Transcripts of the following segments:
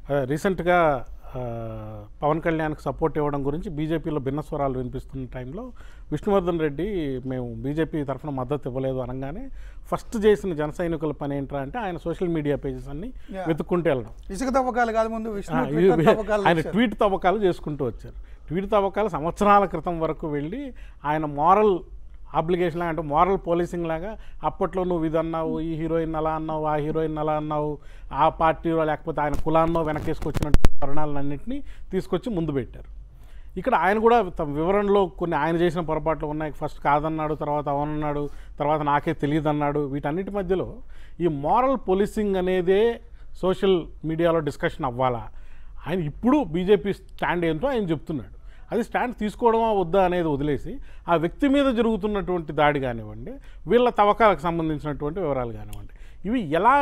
ఆ, రీసెంట్గా ఆ, పవన్ కళ్యాణ్కి సపోర్ట్ ఇవ్వడం గురించి బీజేపీలో భిన్న స్వరాలు వినిపిస్తున్న టైంలో విష్ణువర్ధన్ రెడ్డి మేము బీజేపీ తరఫున మద్దతు ఇవ్వలేదు అనగానే ఫస్ట్ చేసిన జన సైనికుల పని ఏంట్రా అంటే ఆయన సోషల్ మీడియా పేజెస్ అన్ని Yeah. వెతుక్కుంటూ వెళ్ళడం ఇసుక తవ్వకాలు కాదు ముందు ఆ, విష్ణు ఇవి- ట్విట్టర్ తవ్వకాలు ఆయన చేశారు. ట్వీట్ తవ్వకాలు చేసుకుంటూ వచ్చారు ట్వీట్ తవ్వకాలు సంవత్సరాల క్రితం వరకు వెళ్ళి ఆయన మారల్ ఆబ్లిగేషన్ లాగా అంటే మారల్ పోలీసింగ్ లాగా అప్పట్లో నువ్వు ఇది అన్నావు ఈ హీరోయిన్ అలా అన్నావు ఆ హీరోయిన్ అలా అన్నావు ఆ పార్టీలో లేకపోతే ఆయన కులాన్నో వెనకేసుకొచ్చినట్టు పరిణామాలన్నింటినీ తీసుకొచ్చి ముందు పెట్టారు ఇక్కడ ఆయన కూడా తమ వివరణలో కొన్ని ఆయన చేసిన పొరపాట్లు ఉన్నాయి ఫస్ట్ కాదన్నాడు తర్వాత అవునన్నాడు తర్వాత నాకే తెలియదు అన్నాడు వీటన్నిటి మధ్యలో ఈ మారల్ పోలీసింగ్ అనేదే సోషల్ మీడియాలో డిస్కషన్ అవ్వాలా ఆయన ఇప్పుడు బీజేపీ స్టాండ్ ఏంటో ఆయన చెప్తున్నాడు అది స్టాండ్ తీసుకోవడమా వద్దా అనేది వదిలేసి ఆ వ్యక్తి మీద జరుగుతున్నటువంటి దాడి కానివ్వండి వీళ్ళ తవ్వకాలకు సంబంధించినటువంటి వివరాలు కానివ్వండి ఇవి ఎలా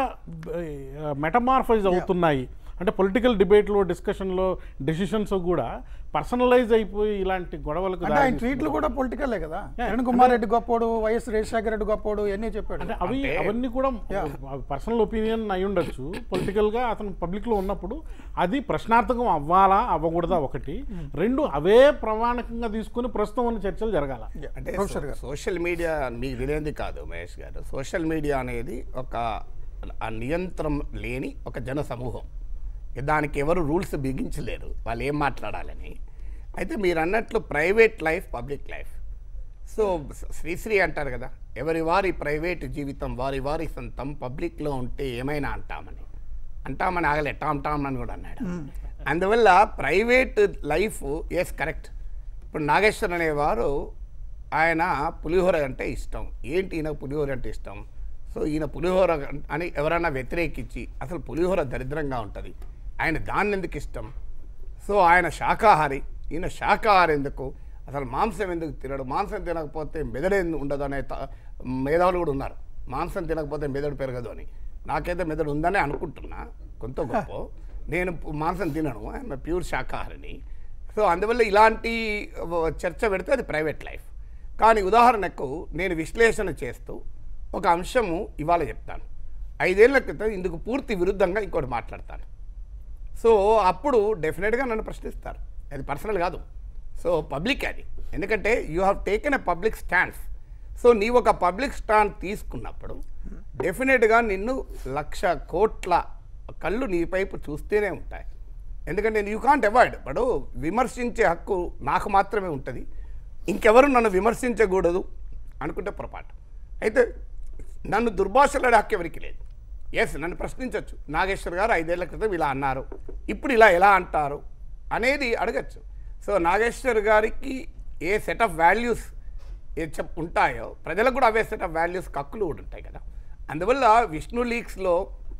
మెటమార్ఫైజ్ అవుతున్నాయి అంటే పొలిటికల్ డిబేట్లో డిస్కషన్లో డెసిషన్స్ కూడా పర్సనలైజ్ అయిపోయి ఇలాంటి గొడవలకు అంటే దారి ఆయన తీస్తున్నాయి. ట్వీట్లు కూడా పొలిటికల్లే కదా Yeah. కిరణ్ కుమార్ రెడ్డి గొప్పోడు వైఎస్ రాజశేఖర రెడ్డి గొప్పోడు ఇవన్నీ చెప్పాడు అంటే అవి అంటే- అవన్నీ కూడా పర్సనల్ ఒపీనియన్ అయి ఉండొచ్చు పొలిటికల్గా అతను పబ్లిక్లో ఉన్నప్పుడు అది ప్రశ్నార్థకం అవ్వాలా అవ్వకూడదా ఒకటి రెండు అవే ప్రమాణకంగా తీసుకుని ప్రస్తుతం ఉన్న చర్చలు జరగాల అంటే ప్రొఫెసర్ గారు. సోషల్ మీడియా మీకు తెలియదు కాదు మహేష్ గారు సోషల్ మీడియా అనేది ఒక ఆ నియంత్రణ లేని ఒక జన సమూహం దానికి ఎవరు రూల్స్ బిగించలేరు వాళ్ళు ఏం మాట్లాడాలని అయితే మీరు అన్నట్లు private life public life so Sri Sri అంటారు కదా ఎవరి వారి ప్రైవేట్ జీవితం వారి వారి సొంతం పబ్లిక్లో ఉంటే ఏమైనా అంటామని అంటామని ఆగలే టామ్ టామ్ అని కూడా అన్నాడు అందువల్ల ప్రైవేట్ లైఫ్ ఎస్ కరెక్ట్ ఇప్పుడు నాగేశ్వర్ అనేవారు ఆయన పులిహోర అంటే ఇష్టం ఏంటి ఈయన పులిహోర అంటే ఇష్టం సో ఈయన పులిహోర అని ఎవరైనా వ్యతిరేకించి అసలు పులిహోర దరిద్రంగా ఉంటుంది ఆయన దాన్ని ఎందుకు ఇష్టం సో ఆయన శాకాహారి ఈయన శాకాహారి ఎందుకు అసలు మాంసం ఎందుకు తినడు మాంసం తినకపోతే మెదడు ఎందుకు ఉండదు అనే త- మేధావులు కూడా ఉన్నారు మాంసం తినకపోతే మెదడు పెరగదు అని నాకైతే మెదడు ఉందని అనుకుంటున్నా కొంత గొప్ప నేను పు- మాంసం తినను ఆయన ప్యూర్ శాకాహారిని సో అందువల్ల ఇలాంటి వ- చర్చ పెడితే అది ప్రైవేట్ లైఫ్ కానీ ఉదాహరణకు నేను విశ్లేషణ చేస్తూ ఒక అంశము ఇవాళ చెప్తాను ఐదేళ్ల క్రితం ఇందుకు పూర్తి విరుద్ధంగా ఇంకోటి మాట్లాడతాను సో అప్పుడు డెఫినెట్గా నన్ను ప్రశ్నిస్తారు అది పర్సనల్ కాదు సో పబ్లిక్ అది ఎందుకంటే you have taken a public stands so నీవు ఒక పబ్లిక్ స్టాండ్ తీసుకున్నప్పుడు డెఫినెట్గా నిన్ను లక్ష కోట్ల కళ్ళు నీ వైపు చూస్తూనే ఉంటాయి ఎందుకంటే యూ కాంట్ అవాయిడ్ ఇప్పుడు విమర్శించే హక్కు నాకు మాత్రమే ఉంటుంది ఇంకెవరు నన్ను విమర్శించకూడదు అనుకుంటే పొరపాటు అయితే నన్ను దుర్భాషలాడే హక్కు ఎవరికి లేదు ఎస్ నన్ను ప్రశ్నించవచ్చు నాగేశ్వర్ గారు ఐదేళ్ల క్రితం ఇలా అన్నారు ఇప్పుడు ఇలా ఎలా అంటారు అనేది అడగచ్చు సో నాగేశ్వర్ గారికి a set of values a చెప్ ఉంటాయో ప్రజలకు కూడా అవే సెట్ ఆఫ్ వాల్యూస్ కక్కులు కూడా ఉంటాయి కదా అందువల్ల విష్ణు లీక్స్లో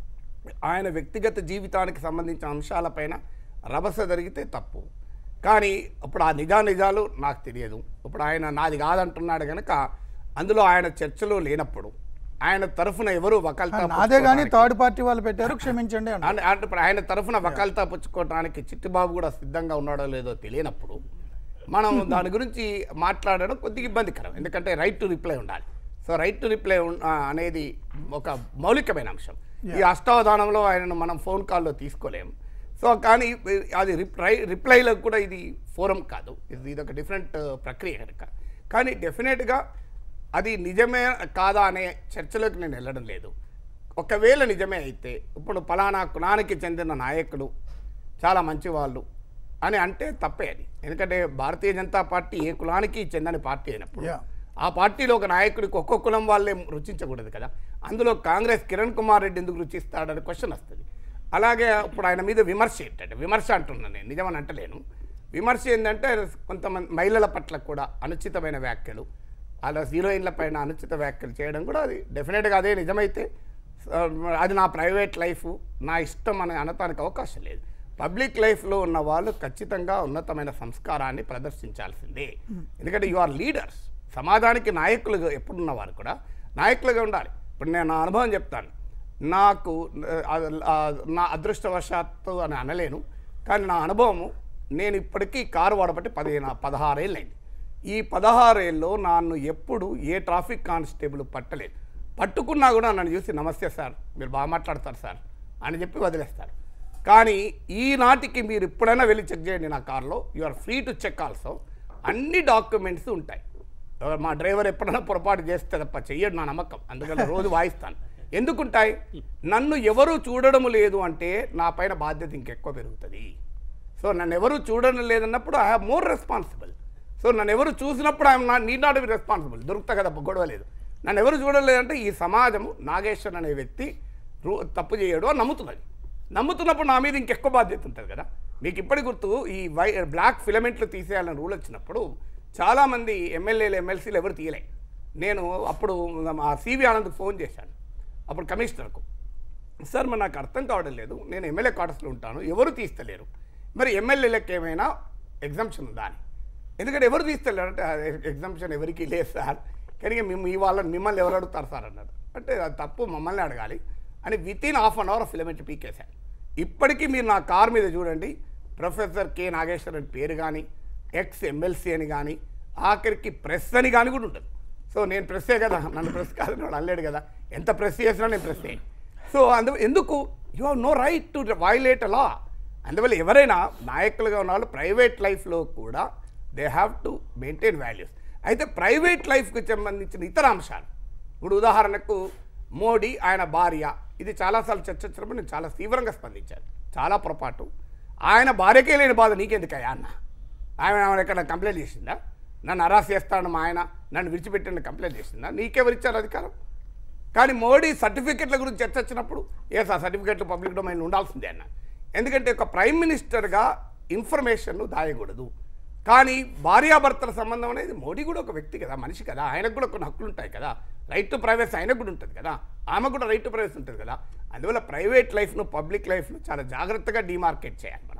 ఆయన వ్యక్తిగత జీవితానికి సంబంధించిన అంశాలపైన రభస జరిగితే తప్పు కానీ ఇప్పుడు ఆ నిజా నిజాలు నాకు తెలియదు ఇప్పుడు ఆయన నాది కాదంటున్నాడు కనుక అందులో ఆయన చర్చలో లేనప్పుడు ఆయన తరఫున ఎవరు వకాల్తా నాదే కానీ పుచ్చుకోవడానికి- థర్డ్ పార్టీ వాళ్ళు పెట్టారు క్షమించండి అన్నారు అంటే అంటే ఇప్పుడు ఆయన తరఫున వకాల్తా పుచ్చుకోవడానికి చిట్టిబాబు కూడా సిద్ధంగా ఉన్నాడో లేదో తెలియనప్పుడు మనం దాని గురించి మాట్లాడడం కొద్దిగా ఇబ్బందికరం ఎందుకంటే రైట్ టు రిప్లై ఉండాలి సో రైట్ టు రిప్లై అనేది ఒక మౌలికమైన అంశం ఈ అష్టావధానంలో ఆయనను మనం ఫోన్ కాల్లో తీసుకోలేము సో కానీ అది రిప్లై రిప్లైలో కూడా ఇది ఫోరం కాదు ఇది ఇది ఒక డిఫరెంట్ ప్రక్రియ కనుక కానీ డెఫినెట్గా అది నిజమే కాదా అనే చర్చలోకి నేను వెళ్ళడం లేదు ఒకవేళ నిజమే అయితే ఇప్పుడు పలానా కులానికి చెందిన నాయకుడు చాలా మంచివాళ్ళు అని అంటే తప్పే అది ఎందుకంటే భారతీయ జనతా పార్టీ ఏ కులానికి చెందని పార్టీ అయినప్పుడు Yeah. ఆ పార్టీలో ఒక నాయకుడికి ఒక్కో కులం వాళ్ళే రుచించకూడదు కదా అందులో కాంగ్రెస్ కిరణ్ కుమార్ రెడ్డి ఎందుకు రుచిస్తాడని క్వశ్చన్ వస్తుంది అలాగే ఇప్పుడు ఆయన మీద విమర్శ ఏంటంటే విమర్శ అంటున్నాను నేను నిజమని అంటలేను విమర్శ ఏంటంటే కొంతమంది మహిళల పట్ల కూడా అనుచితమైన వ్యాఖ్యలు అలా హీరోయిన్ల పైన అనుచిత వ్యాఖ్యలు చేయడం కూడా అది డెఫినెట్గా అదే నిజమైతే ఆ, అది నా ప్రైవేట్ లైఫ్ నా ఇష్టం అని అనటానికి అవకాశం లేదు పబ్లిక్ లైఫ్లో ఉన్న వాళ్ళు ఖచ్చితంగా ఉన్నతమైన సంస్కారాన్ని ప్రదర్శించాల్సిందే ఎందుకంటే యు ఆర్ లీడర్స్ సమాజానికి నాయకులుగా ఎప్పుడున్నవారు కూడా నాయకులుగా ఉండాలి ఇప్పుడు నేను నా అనుభవం చెప్తాను నాకు ఆ, ఆ, నా అదృష్టవశాత్తు అని అనలేను కానీ నా అనుభవము నేను ఇప్పటికీ కారు వాడబట్టి పదిహేను పదహారేళ్ళైంది ఈ పదహారేళ్ళలో నన్ను ఎప్పుడు ఏ ట్రాఫిక్ కానిస్టేబుల్ పట్టలేదు పట్టుకున్నా కూడా నన్ను చూసి నమస్తే సార్ మీరు బాగా మాట్లాడతారు సార్ అని చెప్పి వదిలేస్తారు కానీ ఈనాటికి మీరు ఎప్పుడైనా వెళ్ళి చెక్ చేయండి నా కార్లో you are free to check also అన్ని డాక్యుమెంట్స్ ఉంటాయి ఎవరు- మా డ్రైవర్ ఎప్పుడైనా పొరపాటు చేస్తే తప్ప చెయ్యడు నా నమ్మకం అందుకని రోజు వాయిస్తాను ఎందుకుంటాయి నన్ను ఎవరు చూడడం లేదు అంటే నా పైన బాధ్యత ఇంకెక్కువ పెరుగుతుంది సో నన్ను ఎవరు చూడడం లేదన్నప్పుడు I have more responsible so నన్ను ఎవరు చూసినప్పుడు I'm not need not be responsible దొరుకుతా కదా గొడవ లేదు నన్ను ఎవరు చూడలేదంటే ఈ సమాజము నాగేశ్వర్ అనే వ్యక్తి రూ తప్పు చేయడు అని నమ్ముతున్నది నమ్ముతున్నప్పుడు నా మీద ఇంకెక్కువ బాధ్యత ఉంటుంది కదా మీకు ఇప్పటి గుర్తు ఈ వై బ్లాక్ ఫిలమెంట్లు తీసేయాలని రూల్ వచ్చినప్పుడు చాలామంది ఎమ్మెల్యేలు ఎమ్మెల్సీలు ఎవరు తీయలే నేను అప్పుడు మా సివి ఆనంద్కి ఫోన్ చేశాను అప్పుడు కమిషనర్కు సార్ మరి నాకు అర్థం కావడం లేదు నేను ఎమ్మెల్యే క్వార్టర్స్లో ఉంటాను ఎవరు తీస్తలేరు మరి ఎమ్మెల్యేలకు ఏమైనా ఎగ్జామ్షన్ ఉందా అని ఎందుకంటే ఎవరు తీస్తలేరు అంటే ఎగ్జామ్షన్ ఎవరికి లేదు సార్ కానీ ఇక మేము ఈ వాళ్ళని మిమ్మల్ని ఎవరు అడుగుతారు సార్ అన్నాడు అంటే అది తప్పు మమ్మల్ని అడగాలి అని within half an hour filament పీకేశాను ఇప్పటికీ మీరు నా కార్ మీద చూడండి ప్రొఫెసర్ కె నాగేశ్వర్ అని పేరు కానీ ఎక్స్ ఎమ్మెల్సీ అని కానీ ఆఖరికి ప్రెస్ అని కానీ కూడా ఉంటుంది సో నేను ప్రెస్సే కదా నన్ను ప్రెస్ కాదు వాడు అనలేడు కదా ఎంత ప్రెస్ చేసినా నేను ప్రెస్సే సో అందు ఎందుకు you have no right to violate law అందువల్ల ఎవరైనా నాయకులుగా ఉన్న వాళ్ళు ప్రైవేట్ లైఫ్లో కూడా they have to maintain values అయితే ప్రైవేట్ లైఫ్కి సంబంధించిన ఇతర అంశాలు ఇప్పుడు ఉదాహరణకు మోడీ ఆయన భార్య ఇది చాలాసార్లు చర్చ వచ్చినప్పుడు నేను చాలా తీవ్రంగా స్పందించాను చాలా పొరపాటు ఆయన భార్యకే లేని బాధ నీకెందుకయ్యా అన్న ఆయన ఆమె ఎక్కడ కంప్లైంట్ చేసిందా నన్ను అరాస్ చేస్తాను మా ఆయన నన్ను విడిచిపెట్టిన కంప్లైంట్ చేసిందా నీకెవరు ఇచ్చారు అధికారం కానీ మోడీ సర్టిఫికెట్ల గురించి చర్చ వచ్చినప్పుడు ఏ సార్ సర్టిఫికెట్లు పబ్లిక్ డొమైన్ ఉండాల్సిందే అన్న ఎందుకంటే ఒక ప్రైమ్ మినిస్టర్గా ఇన్ఫర్మేషన్ను దాయకూడదు కానీ భార్యాభర్తల సంబంధం అనేది మోడీ కూడా ఒక వ్యక్తి కదా మనిషి కదా ఆయనకు కూడా కొన్ని హక్కులు ఉంటాయి కదా రైట్ టు ప్రైవేసీ ఆయనకు కూడా ఉంటుంది కదా ఆమెకు కూడా రైట్ టు ప్రైవేసీ ఉంటుంది కదా అందువల్ల ప్రైవేట్ లైఫ్ను పబ్లిక్ లైఫ్ను చాలా జాగ్రత్తగా డిమార్కెట్ చేయాలి